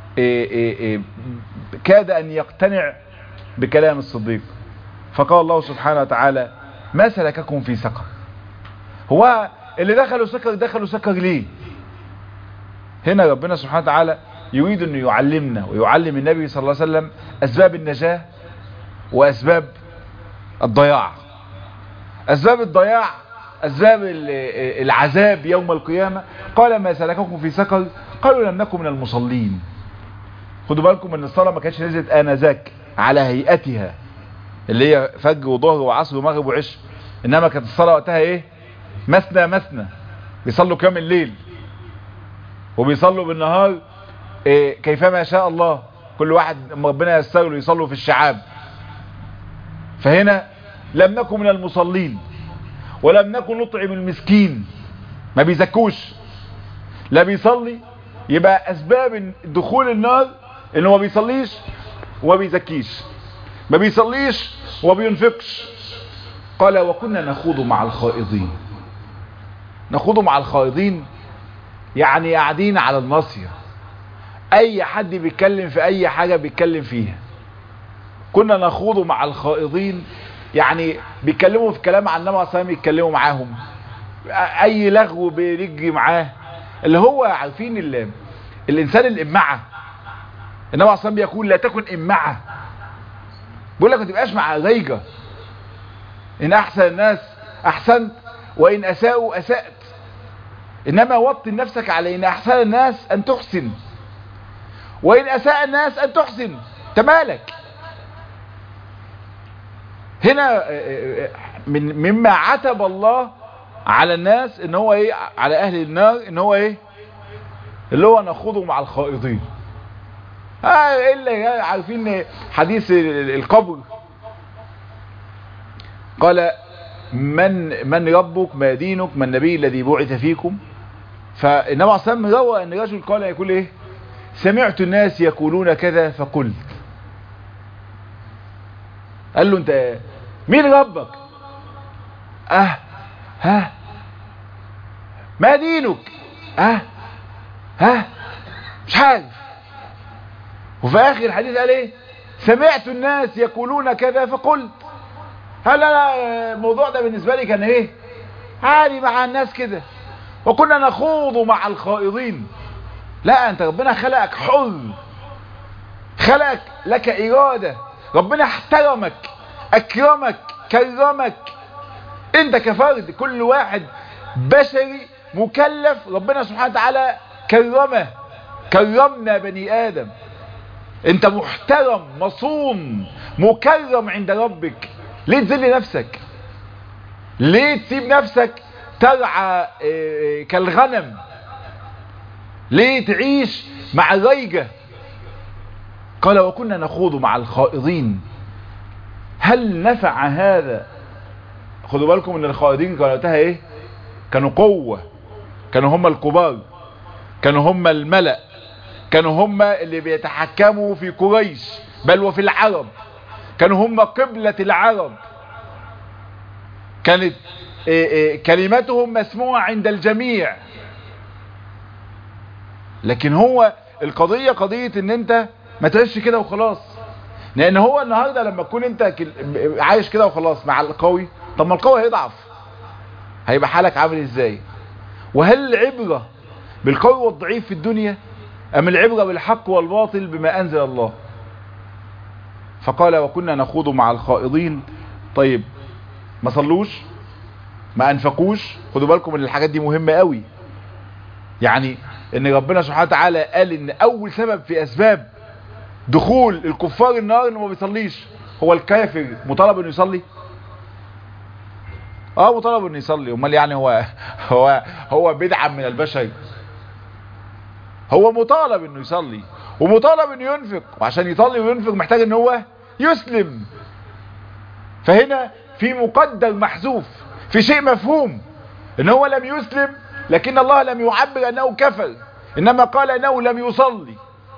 كاد ان يقتنع بكلام الصديق فقال الله سبحانه وتعالى ما سلككم في سقر هو اللي دخلوا سكر دخلوا سكر ليه هنا ربنا سبحانه وتعالى يريد انه يعلمنا ويعلم النبي صلى الله عليه وسلم اسباب النجاة واسباب الضياع اسباب الضياع اسباب العذاب يوم القيامة قال ما سلككم في سكر قالوا لم نكن من المصلين خدوا بالكم ان الصلاة ما كانتش نزلت انذاك على هيئتها اللي هي فجر وظهر وعصر ومغرب وعشاء انما كانت الصلاة وقتها ايه مثنى مثنى بيصلوا كام الليل وبيصلوا بالنهار إيه كيفما شاء الله كل واحد ربنا يستر له يصلوا في الشعاب فهنا لم نكن من المصلين ولم نكن نطعم المسكين ما بيزكوش لا بيصلي يبقى اسباب دخول النار انه ما بيصليش وما بيزكيش ما بيصليش وما بينفقش قال وكنا نخوض مع الخائضين نخوض مع الخائضين يعني قاعدين على الناصية اي حد بيتكلم في اي حاجة بيتكلم فيها كنا نخوض مع الخائضين يعني بيتكلموا في كلام عن النبي صلى الله يتكلموا معاهم اي لغو بيجي معاه اللي هو عارفين اللي الانسان الامعة النبي صلى الله بيقول لا تكن امعة بيقول لك ما تبقاش مع غيجة ان احسن الناس احسنت وان اساءوا اسأت انما وطن نفسك على ان احسن الناس ان تحسن وان اساء الناس ان تحسن تمالك هنا من مما عتب الله على الناس ان هو ايه على اهل النار ان هو ايه اللي هو نخوضه مع الخائضين اه الا عارفين حديث القبر قال من من ربك ما دينك ما النبي الذي بعث فيكم فالنبي عليه الصلاه روى ان رجل قال يقول ايه سمعت الناس يقولون كذا فقلت قال له انت مين ربك اه ها ما دينك اه ها مش عارف وفي اخر الحديث قال ايه سمعت الناس يقولون كذا فقلت هل انا الموضوع ده بالنسبة لي كان ايه عادي مع الناس كده وكنا نخوض مع الخائضين لا انت ربنا خلقك حر خلقك لك ارادة ربنا احترمك اكرمك كرمك انت كفرد كل واحد بشري مكلف ربنا سبحانه وتعالى كرمه كرمنا بني ادم انت محترم مصون مكرم عند ربك ليه تذل نفسك ليه تسيب نفسك ترعى كالغنم ليه تعيش مع الريجة قال وكنا نخوض مع الخائضين هل نفع هذا خدوا بالكم ان الخائضين كانوا وقتها ايه كانوا قوة كانوا هم الكبار كانوا هم الملأ كانوا هم اللي بيتحكموا في قريش بل وفي العرب كانوا هم قبلة العرب كانت إيه إيه كلمتهم مسموعة عند الجميع لكن هو القضية قضية ان انت ما تعيش كده وخلاص لان هو النهاردة لما تكون انت عايش كده وخلاص مع القوي طب ما القوي هيضعف هيبقى حالك عامل ازاي وهل العبرة بالقوي والضعيف في الدنيا ام العبرة بالحق والباطل بما انزل الله فقال وكنا نخوض مع الخائضين طيب ما صلوش ما انفقوش خدوا بالكم ان الحاجات دي مهمة قوي يعني ان ربنا سبحانه وتعالى قال ان اول سبب في اسباب دخول الكفار النار انه ما بيصليش هو الكافر مطالب انه يصلي اه مطالب انه يصلي امال يعني هو هو هو بيدعم من البشر هو مطالب انه يصلي ومطالب انه ينفق وعشان يصلي وينفق محتاج ان هو يسلم فهنا في مقدر محذوف في شيء مفهوم ان هو لم يسلم لكن الله لم يعبر انه كفر انما قال انه لم يصلي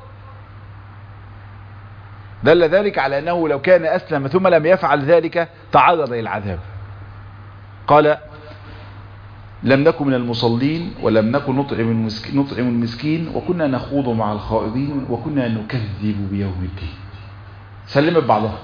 دل ذلك على انه لو كان اسلم ثم لم يفعل ذلك تعرض للعذاب قال لم نكن من المصلين ولم نكن نطعم المسكين, نطعم المسكين وكنا نخوض مع الخائضين وكنا نكذب بيوم الدين سلمت بعضها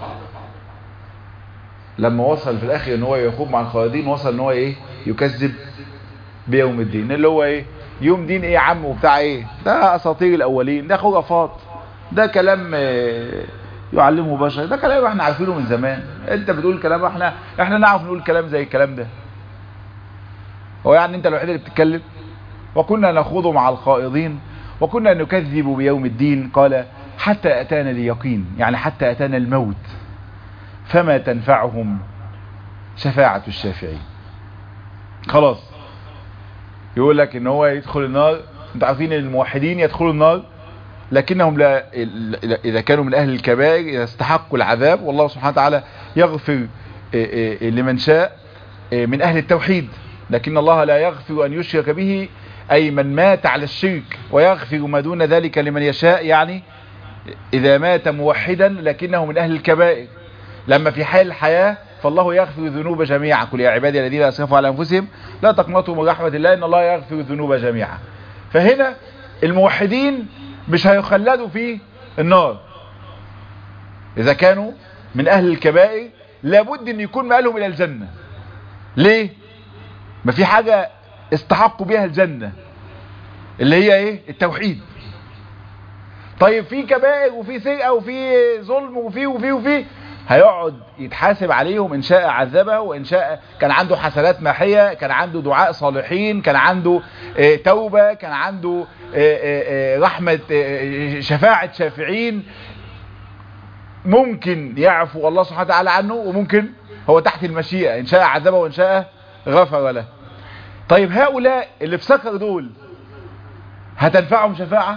لما وصل في الاخر ان هو يخوض مع الخائضين وصل ان هو ايه يكذب بيوم الدين اللي هو ايه يوم دين ايه يا عم وبتاع ايه ده اساطير الاولين ده خرافات ده كلام يعلمه بشر ده كلام احنا عارفينه من زمان انت بتقول كلام احنا احنا نعرف نقول كلام زي الكلام ده هو يعني انت الوحيد اللي بتتكلم وكنا نخوض مع الخائضين وكنا نكذب بيوم الدين قال حتى اتانا اليقين يعني حتى اتانا الموت فما تنفعهم شفاعة الشافعين خلاص يقول لك ان هو يدخل النار انتوا عارفين ان الموحدين يدخلوا النار لكنهم لا اذا كانوا من اهل الكبائر اذا استحقوا العذاب والله سبحانه وتعالى يغفر لمن شاء من اهل التوحيد لكن الله لا يغفر ان يشرك به اي من مات على الشرك ويغفر ما دون ذلك لمن يشاء يعني اذا مات موحدا لكنه من اهل الكبائر لما في حال الحياة فالله يغفر الذنوب جميعا قل يا عبادي الذين اسرفوا على انفسهم لا تقنطوا من رحمة الله ان الله يغفر الذنوب جميعا فهنا الموحدين مش هيخلدوا في النار اذا كانوا من اهل الكبائر لابد ان يكون مآلهم الى الجنة ليه ما في حاجة استحقوا بها الجنة اللي هي ايه التوحيد طيب في كبائر وفي سرقة وفي ظلم وفي وفي وفي هيقعد يتحاسب عليهم ان شاء عذبه وان شاء كان عنده حسنات ماحية كان عنده دعاء صالحين كان عنده اه توبة كان عنده اه اه رحمة شفاعة شافعين ممكن يعفو الله سبحانه وتعالى عنه وممكن هو تحت المشيئة ان شاء عذبه وان شاء غفر له طيب هؤلاء اللي في سكر دول هتنفعهم شفاعة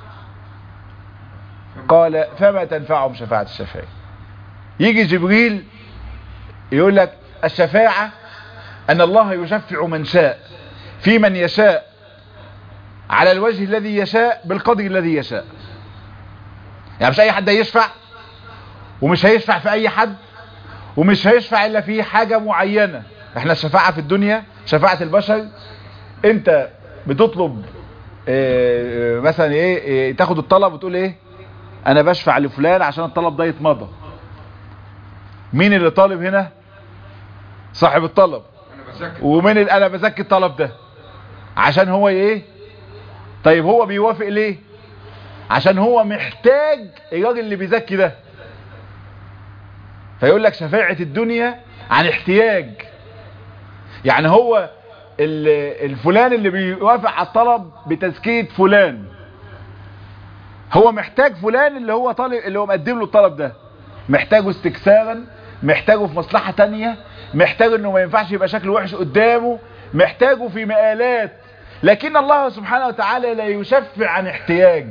قال فما تنفعهم شفاعة الشفاعة يجي جبريل يقول لك الشفاعة أن الله يشفع من شاء في من يشاء على الوجه الذي يشاء بالقدر الذي يشاء يعني مش أي حد هيشفع ومش هيشفع في أي حد ومش هيشفع إلا في حاجة معينة احنا الشفاعة في الدنيا شفاعة البشر انت بتطلب إيه مثلا ايه, إيه تاخد الطلب وتقول ايه انا بشفع لفلان عشان الطلب ده يتمضى مين اللي طالب هنا صاحب الطلب ومين اللي انا بزكي الطلب ده عشان هو ايه طيب هو بيوافق ليه عشان هو محتاج الراجل اللي بيزكي ده فيقول لك شفاعة الدنيا عن احتياج يعني هو الفلان اللي بيوافق على الطلب بتزكية فلان هو محتاج فلان اللي هو طالب اللي هو مقدم له الطلب ده محتاجه استكسارا محتاجه في مصلحة تانية محتاج انه ما ينفعش يبقى شكله وحش قدامه محتاجه في مقالات لكن الله سبحانه وتعالى لا يشفع عن احتياج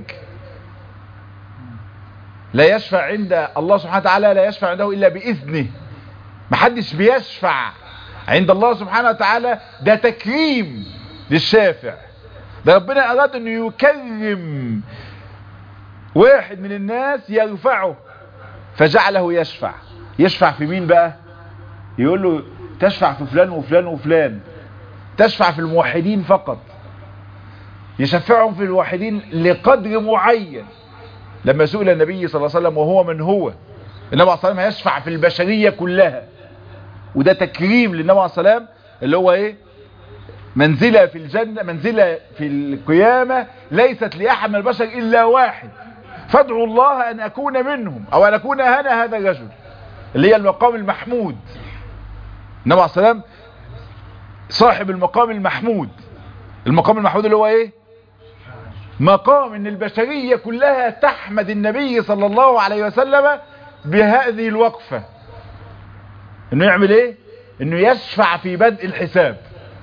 لا يشفع عند الله سبحانه وتعالى لا يشفع عنده إلا بإذنه محدش بيشفع عند الله سبحانه وتعالى ده تكريم للشافع ده ربنا أراد أنه يكرم واحد من الناس يرفعه فجعله يشفع يشفع في مين بقى يقول له تشفع في فلان وفلان وفلان تشفع في الموحدين فقط يشفعهم في الواحدين لقدر معين لما سئل النبي صلى الله عليه وسلم وهو من هو النبي عليه الصلاة والسلام هيشفع في البشرية كلها وده تكريم للنبي عليه الصلاة والسلام اللي هو ايه منزلة في الجنة منزلة في القيامة ليست لأحد من البشر إلا واحد فادعوا الله أن أكون منهم أو أن أكون أنا هذا الرجل اللي هي المقام المحمود النبي عليه الصلاة والسلام صاحب المقام المحمود المقام المحمود اللي هو ايه مقام ان البشرية كلها تحمد النبي صلى الله عليه وسلم بهذه الوقفة انه يعمل ايه انه يشفع في بدء الحساب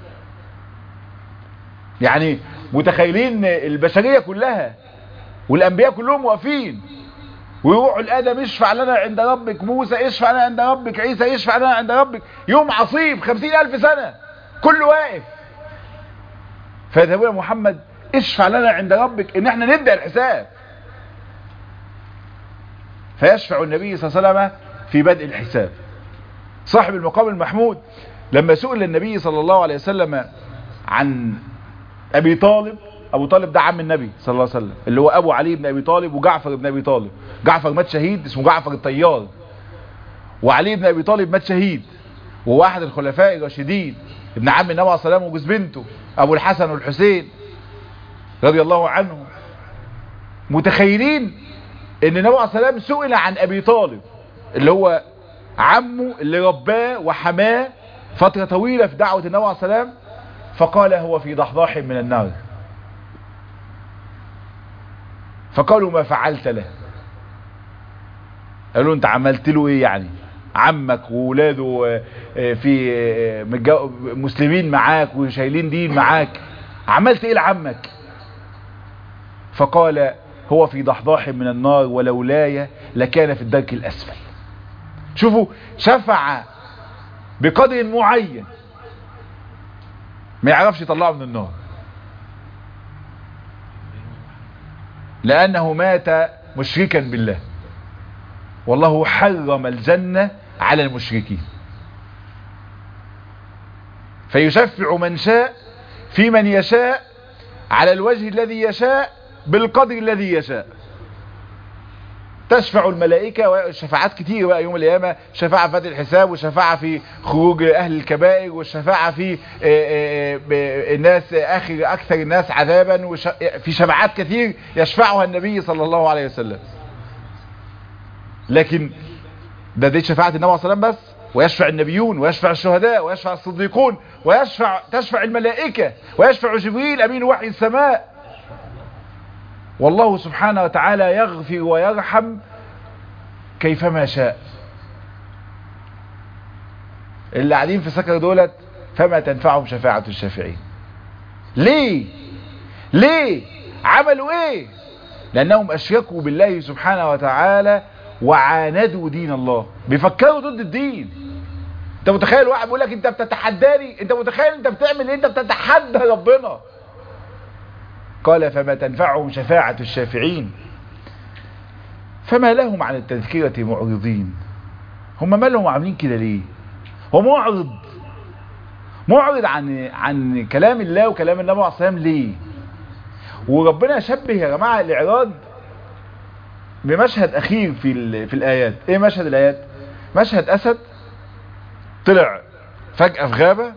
يعني متخيلين البشرية كلها والانبياء كلهم واقفين ويروحوا لآدم يشفع لنا عند ربك موسى يشفع لنا عند ربك عيسى يشفع لنا عند ربك يوم عصيب خمسين ألف سنة كله واقف فيذهبون يا محمد اشفع لنا عند ربك ان احنا نبدأ الحساب فيشفع النبي صلى الله عليه وسلم في بدء الحساب صاحب المقام المحمود لما سئل النبي صلى الله عليه وسلم عن ابي طالب ابو طالب ده عم النبي صلى الله عليه وسلم اللي هو ابو علي بن ابي طالب وجعفر بن ابي طالب جعفر مات شهيد اسمه جعفر الطيار وعلي بن ابي طالب مات شهيد وهو احد الخلفاء الراشدين ابن عم النبي عليه الصلاه والسلام وجوز بنته ابو الحسن والحسين رضي الله عنه متخيلين ان النبي عليه الصلاه والسلام سئل عن ابي طالب اللي هو عمه اللي رباه وحماه فتره طويله في دعوه النبي عليه الصلاه والسلام فقال هو في ضحضاح من النار فقالوا ما فعلت له قالوا انت عملت له ايه يعني عمك وولاده في مسلمين معاك وشايلين دين معاك عملت ايه لعمك فقال هو في ضحضاح من النار ولولاي لكان في الدرك الاسفل شوفوا شفع بقدر معين ما يعرفش يطلعه من النار لأنه مات مشركا بالله والله حرم الجنة على المشركين فيشفع من شاء في من يشاء على الوجه الذي يشاء بالقدر الذي يشاء تشفع الملائكة وشفاعات كتير بقى يوم القيامة شفاعة في فتح الحساب وشفاعة في خروج أهل الكبائر والشفاعة في الناس آخر أكثر الناس عذابا في شفاعات كتير يشفعها النبي صلى الله عليه وسلم لكن ده دي شفاعة النبي صلى الله عليه وسلم بس ويشفع النبيون ويشفع الشهداء ويشفع الصديقون ويشفع تشفع الملائكة ويشفع جبريل أمين وحي السماء والله سبحانه وتعالى يغفر ويرحم كيفما شاء اللي قاعدين في سكر دولت فما تنفعهم شفاعة الشافعين ليه ليه عملوا ايه لانهم اشركوا بالله سبحانه وتعالى وعاندوا دين الله بيفكروا ضد الدين انت متخيل واحد بيقول لك انت بتتحداني انت متخيل انت بتعمل ايه انت بتتحدى ربنا قال فما تنفعهم شفاعة الشافعين فما لهم عن التذكرة معرضين هم ما لهم عاملين كده ليه هو معرض معرض عن عن كلام الله وكلام النبي عليه الصلاه والسلام ليه وربنا شبه يا جماعة الاعراض بمشهد اخير في ال- في الايات ايه مشهد الايات مشهد اسد طلع فجأة في غابة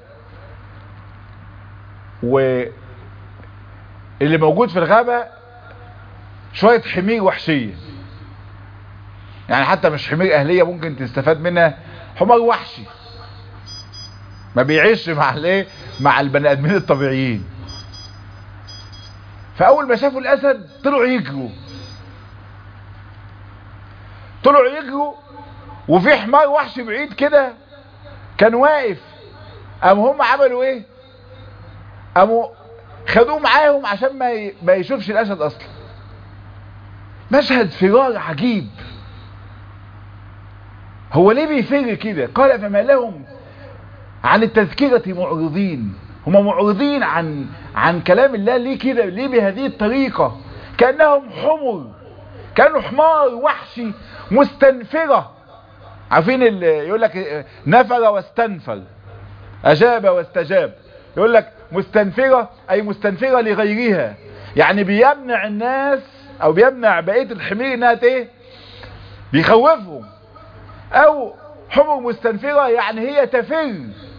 واللي موجود في الغابة شوية حمير وحشية يعني حتى مش حمير اهلية ممكن تستفاد منها حمار وحشي ما بيعيش مع الايه مع البني ادمين الطبيعيين فاول ما شافوا الاسد طلعوا يجروا طلعوا يجروا وفي حمار وحشي بعيد كده كان واقف قاموا هم عملوا ايه قاموا خدوه معاهم عشان ما ي- ما يشوفش الاسد اصلا مشهد فرار عجيب هو ليه بيفر كده قال فما لهم عن التذكرة معرضين هم معرضين عن عن كلام الله ليه كده ليه بهذه الطريقة كأنهم حمر كانوا حمار وحشي مستنفرة عارفين ال- يقول لك نفر واستنفر أجاب واستجاب يقول لك مستنفرة أي مستنفرة لغيرها يعني بيمنع الناس أو بيمنع بقية الحمير إنها ايه بيخوفهم أو حمر مستنفرة يعني هي تفر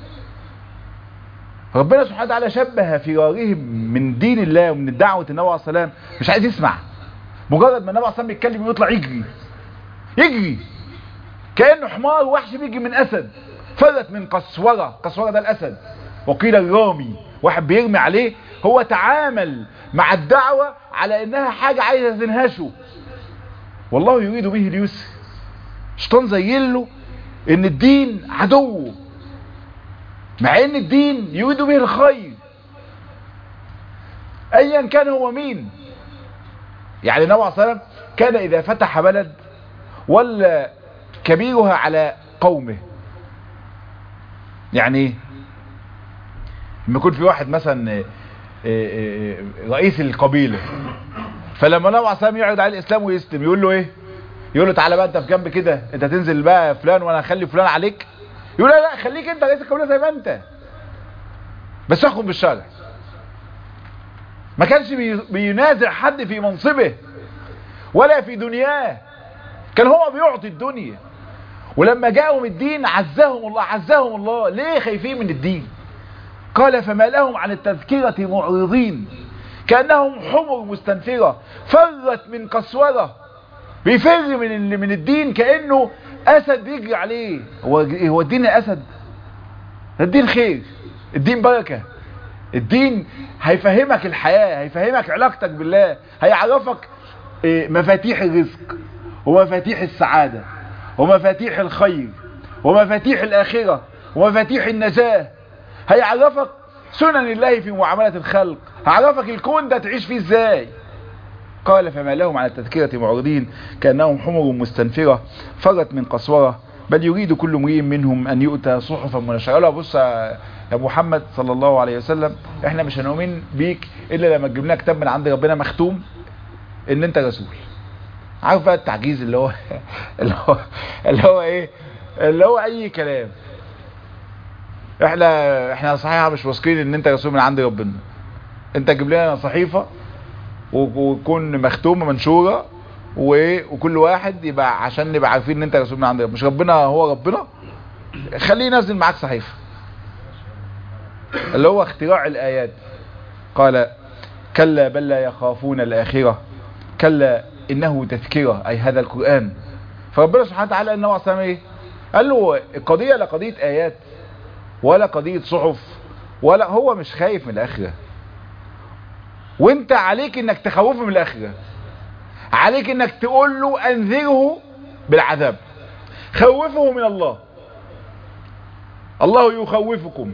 ربنا سبحانه وتعالى شبه فرارهم من دين الله ومن الدعوة النبي عليه السلام مش عايز يسمع مجرد ما النبي عليه السلام بيتكلم ويطلع يجري يجري كأنه حمار وحش بيجي من أسد فرت من قسورة قسورة ده الأسد وقيل الرامي واحد بيرمي عليه هو تعامل مع الدعوة على انها حاجة عايزة تنهشه والله يريد به اليسر شيطان زين له ان الدين عدوه مع ان الدين يريد به الخير ايا كان هو مين يعني النبي عليه الصلاه والسلام كان اذا فتح بلد ولا كبيرها على قومه يعني ايه لما يكون في واحد مثلا آه، آه، آه، رئيس القبيله فلما النبي عليه الصلاه والسلام يعرض عليه الاسلام ويسلم يقول له ايه يقول له تعالى بقى انت في جنب كده انت تنزل بقى فلان وانا اخلي فلان عليك يقول لا لا خليك انت رئيس القبيله زي ما انت بس احكم بالشرع ما كانش بي- بينازع حد في منصبه ولا في دنياه كان هو بيعطي الدنيا ولما جاءهم الدين عزهم الله عزهم الله ليه خايفين من الدين قال فما لهم عن التذكرة معرضين كأنهم حمر مستنفرة فرت من قسورة بيفر من ال- من الدين كأنه أسد بيجري عليه هو هو الدين أسد الدين خير الدين بركة الدين هيفهمك الحياة هيفهمك علاقتك بالله هيعرفك إيه، مفاتيح الرزق ومفاتيح السعادة ومفاتيح الخير ومفاتيح الآخرة ومفاتيح النجاة هيعرفك سنن الله في معاملة الخلق هيعرفك الكون ده تعيش فيه ازاي قال فما لهم على التذكرة معرضين كأنهم حمر مستنفرة فرت من قسورة بل يريد كل امرئ منهم أن يؤتى صحفا منشرة قال له بص يا محمد صلى الله عليه وسلم احنا مش هنؤمن بيك إلا لما تجيب لنا كتاب من عند ربنا مختوم ان انت رسول عارف بقى التعجيز اللي هو اللي هو اللي هو ايه اللي هو اي كلام احنا احنا صحيح مش واثقين ان انت رسول من عند ربنا انت جيب لنا صحيفه ويكون مختومه منشوره و- وكل واحد يبقى عشان نبقى عارفين ان انت رسول من عند ربنا مش ربنا هو ربنا خليه ينزل معاك صحيفه اللي هو اختراع الايات قال كلا بل لا يخافون الاخره كلا انه تذكره اي هذا القران فربنا سبحانه وتعالى انه اصلا ايه قال له القضيه لا قضيه ايات ولا قضيه صحف ولا هو مش خايف من الاخره وانت عليك انك تخوفه من الاخره عليك انك تقول له انذره بالعذاب خوفه من الله الله يخوفكم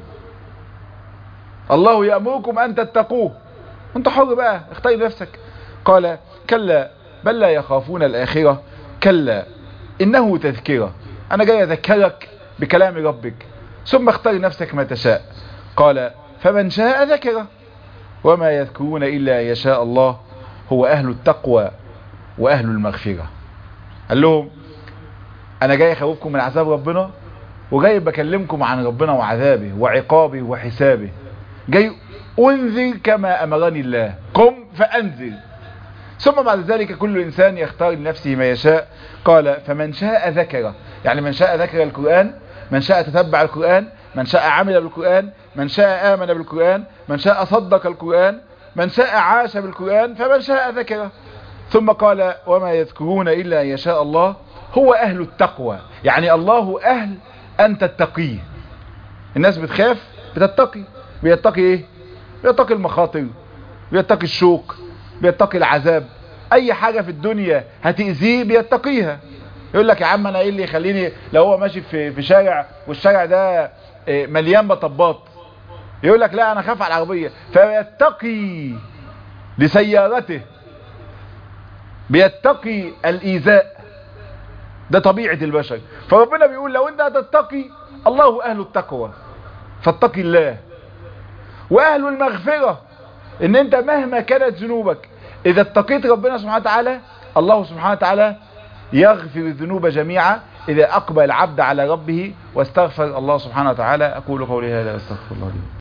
الله يأمركم ان تتقوه انت حر بقى اختار نفسك قال كلا بل لا يخافون الآخرة كلا إنه تذكرة أنا جاي أذكرك بكلام ربك ثم اختار نفسك ما تشاء قال فمن شاء ذكره وما يذكرون إلا يشاء الله هو أهل التقوى وأهل المغفرة قال لهم أنا جاي أخوفكم من عذاب ربنا وجاي بكلمكم عن ربنا وعذابه وعقابه وحسابه جاي أنذر كما أمرني الله قم فأنذر ثم بعد ذلك كل إنسان يختار لنفسه ما يشاء قال فمن شاء ذكره يعني من شاء ذكر القرآن من شاء تتبع القرآن من شاء عمل بالقرآن من شاء آمن بالقرآن من شاء صدق القرآن من شاء عاش بالقرآن فمن شاء ذكره ثم قال وما يذكرون إلا أن يشاء الله هو أهل التقوى يعني الله أهل أن تتقيه الناس بتخاف بتتقي بيتقي ايه بيتقي المخاطر بيتقي الشوك بيتقي العذاب اي حاجة في الدنيا هتأذيه بيتقيها يقول لك يا عم انا ايه اللي يخليني لو هو ماشي في في شارع والشارع ده مليان مطبات يقول لك لا انا خاف على العربية فيتقي لسيارته بيتقي الايذاء ده طبيعة البشر فربنا بيقول لو انت هتتقي الله اهل التقوى فاتقي الله واهل المغفرة ان انت مهما كانت ذنوبك اذا اتقيت ربنا سبحانه وتعالى الله سبحانه وتعالى يغفر الذنوب جميعا اذا اقبل العبد على ربه واستغفر الله سبحانه وتعالى اقول قولي هذا واستغفر الله لي